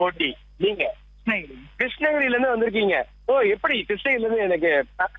போட்டி நீங்க கிருஷ்ணகிரி கிருஷ்ணகிரில இருந்து வந்திருக்கீங்க ஓ எப்படி கிருஷ்ணகிரில இருந்து எனக்கு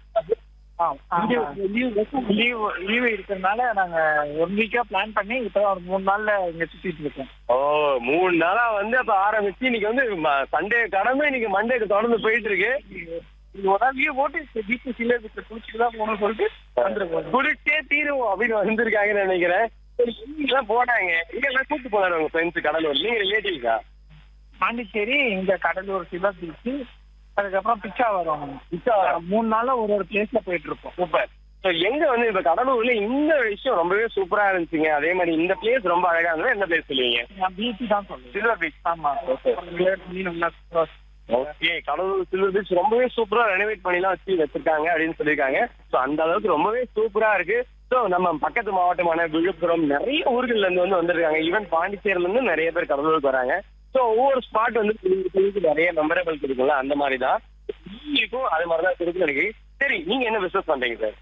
லீவ் லீவ் இருக்கிறதுனால நாங்க ஒன் வீக்கா பிளான் பண்ணி இப்போ ஒரு மூணு நாள்ல இங்க சுத்திட்டு இருக்கோம் ஓ மூணு நாளா வந்து அப்ப ஆரம்பிச்சு இன்னைக்கு வந்து சண்டே கடமை இன்னைக்கு மண்டேக்கு தொடர்ந்து போயிட்டு இருக்கு இது ஒரு நாள் லீவ் போட்டு பீச் சில பீச்சில் குளிச்சுட்டு தான் போகணும்னு சொல்லிட்டு வந்துருக்கோம் குளிச்சே தீருவோம் அப்படின்னு வந்திருக்காங்கன்னு நினைக்கிறேன் சரி எல்லாம் போனாங்க இங்க எல்லாம் கூட்டு போனாரு உங்க ஃப்ரெண்ட்ஸ் கடலூர் நீங்க ரிலேட்டிவ்ஸா பாண்டிச்சேரி இங்க கடலூர் சிவா பீச் அதுக்கப்புறம் பிச்சா வரும் பிச்சாவரம். மூணு நாள்ல ஒரு ஒரு பிளேஸ்ல போயிட்டு இருக்கோம் சூப்பர் ஸோ எங்க வந்து இப்ப கடலூர்ல இந்த விஷயம் ரொம்பவே சூப்பரா இருந்துச்சுங்க அதே மாதிரி இந்த பிளேஸ் ரொம்ப அழகா இருந்தது எந்த பிளேஸ் சொல்லுவீங்க நான் பீச் தான் சொல்லுவேன் சில்வர் பீச் ஆமா Okay. மீன் நல்லா super ஆ ஓகே கடலூர் சில்வர் பீச் ரொம்பவே சூப்பரா ரெனோவேட் பண்ணிலாம் வச்சு வச்சிருக்காங்க அப்படின்னு சொல்லியிருக்காங்க ஸோ அந்த அளவுக்கு ரொம்பவே சூப்பரா இருக்கு ஸோ நம்ம பக்கத்து மாவட்டமான விழுப்புரம் நிறைய ஊர்கள்ல இருந்து வந்து வந்திருக்காங்க ஈவன் பாண்டிச்சேரியில இருந்து நிறைய பேர் கடலூருக்கு வராங்க ஸோ ஒவ்வொரு ஸ்பாட் வந்து உங்களுக்கு உங்களுக்கு நிறைய மெமரபிள் இருக்குல்ல அந்த மாதிரி தான் இருக்கும் அது மாதிரி தான் இருக்குன்னு நினைக்கிறேன் சரி நீங்க என்ன பிசினஸ் பண்றீங்க சார்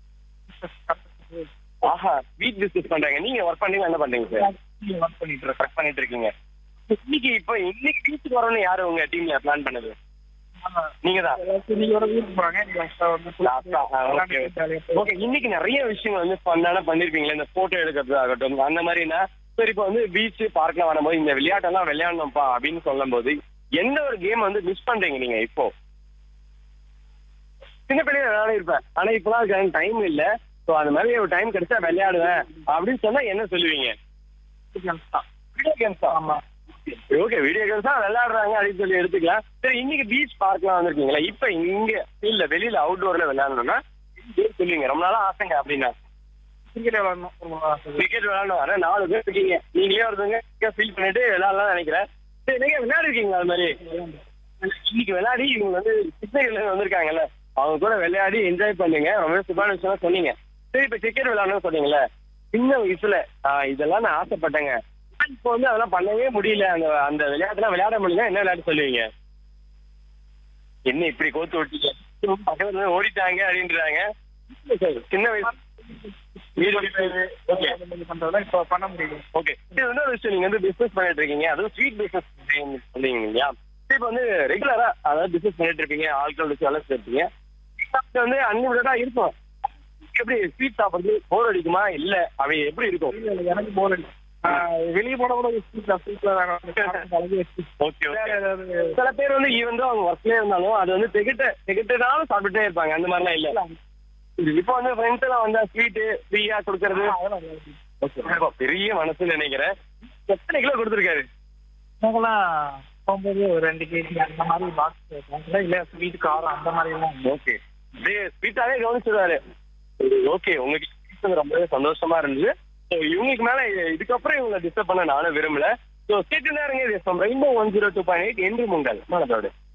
ஆஹா வீட் பிசினஸ் பண்றாங்க நீங்க ஒர்க் பண்றீங்க என்ன பண்றீங்க சார் நீங்க work பண்ணிட்டு இருக்கோம் ஒர்க் பண்ணிட்டு இருக்கீங்க இன்னைக்கு இப்போ இன்னைக்கு பீச்சுக்கு வரணும்னு யாரு உங்க டீம்ல பிளான் பண்ணது ஆமா. நீங்க தான் எல்லாத்தையும் நீங்க ஒரு வீட்டுக்கு போறாங்க நீங்க extra வந்து ஓகே ஓகே இன்னைக்கு நிறைய விஷயங்கள் வந்து ஃபன்னான பண்ணிருப்பீங்களே இந்த போட்டோ எடுக்கிறது ஆகட்டும் அந்த மாதிரினா சரி இப்போ வந்து பீச் பார்க்லாம் வரும்போது இந்த விளையாட்டெல்லாம் விளையாடணும்ப்பா அப்படின்னு சொல்லும்போது எந்த ஒரு கேம் வந்து மிஸ் பண்றீங்க நீங்க இப்போ சின்ன பிள்ளைங்க விளையாட இருப்பேன் ஆனா இப்பெல்லாம் டைம் இல்ல ஸோ அந்த மாதிரி ஒரு டைம் கிடைச்சா விளையாடுவேன் அப்படின்னு சொன்னா என்ன சொல்லுவீங்க வீடியோ கேம்ஸ் தான் ஆமா ஓகே வீடியோ கேம்ஸ் தான் விளையாடுறாங்க அப்படின்னு சொல்லி எடுத்துக்கலாம் சரி இன்னைக்கு பீச் பார்க்லாம் வந்திருக்கீங்களா இப்ப இங்க இல்ல வெளியில அவுட்டோர்ல விளையாடணும்னா பேர் சொல்லுவீங்க ரொம்ப நாளா ஆசைங்க அப்படின்னா கிரிக்கெட் விளையாடணும் ரொம்ப ஆசை. கிரிக்கெட் விளையாடணும் வர நாலு பேர் இருக்கீங்க நீங்களே ஒருத்தவங்க ஃபீல் பண்ணிட்டு விளையாடலாம் நினைக்கிறேன் சரி நீங்க விளையாடிருக்கீங்களா அது மாதிரி இன்னைக்கு விளையாடி இவங்க வந்து கிருஷ்ணகிரில இருந்து வந்திருக்காங்கல்ல அவங்க கூட விளையாடி என்ஜாய் பண்ணுங்க ரொம்ப சூப்பரான விஷயம் சொன்னீங்க சரி இப்ப கிரிக்கெட் விளையாடணும்னு சொன்னீங்கல்ல சின்ன வயசுல ஆஹ் இதெல்லாம் நான் ஆசைப்பட்டேங்க இப்போ வந்து அதெல்லாம் பண்ணவே முடியல அந்த அந்த விளையாட்டுலாம் விளையாட முடியல என்ன விளையாட்டு சொல்லுவீங்க என்ன இப்படி கோத்து விட்டீங்க பக்கத்துல இருந்து ஓடிட்டாங்க அப்படின்றாங்க இல்ல சார், சின்ன வயசு வீடு ஓகே இது பண்றதெல்லாம் இப்போ பண்ண முடியும் ஓகே இது வந்து ஒரு விஷயம் நீங்க வந்து பிசினஸ் பண்ணிட்டு இருக்கீங்க அதுவும் ஸ்வீட் பிசினஸ் சொன்னீங்க இல்லையா இப்போ வந்து ரெகுலரா அதாவது பிசினஸ் பண்ணிட்டு இருப்பீங்க ஆட்கள் வச்சு வேலை செய்யிருப்பீங்க இது வந்து அன்லிமிட்டடா இருக்கும் எப்படி ஸ்வீட் சாப்பிடுறது போர் அடிக்குமா இல்ல அப்படி எப்படி இருக்கும் இல்ல, இல்ல, எனக்கு போர் அடிக்கும் வெளியே போன கூட ஸ்ட்ரீட்ல ஸ்ட்ரீட்ல பழகி வச்சு ஓகே வேற ஏதாவது சில பேர் வந்து ஈவன் அவங்க ஒர்க்லயே இருந்தாலும் அது வந்து திகிட்ட திகிட்டனாலும் சாப்பிட்டுட்டே இருப்பாங்க அந்த மாதிரிலாம் இல்ல இப்போ வந்து ஃப்ரெண்ட்ஸ் எல்லாம் வந்தா ஸ்வீட் ஃப்ரீயா கொடுக்கறது அதெல்லாம் இல்லை. ரொம்ப பெரிய மனசுன்னு நினைக்கிறேன் எத்தனை கிலோ கொடுத்துருக்காரு எனக்கெல்லாம் போகும்போது ஒரு ரெண்டு கேஜி அந்த மாதிரி பாக்ஸ் இல்ல ஸ்வீட் காரம் அந்த மாதிரி எல்லாம் ஓகே அப்படியே ஸ்வீட்டாவே கவனிச்சிருவாரு ஓகே உங்களுக்கு ரொம்பவே சந்தோஷமா இருந்துச்சு ஸோ இவங்களுக்கு மேல இதுக்கப்புறம் இவங்களை டிஸ்டர்ப் பண்ண நானும் விரும்பல ஸோ கேட்டு நேரங்க rainbow one zero two point eight என்று முங்கல் மனதோடு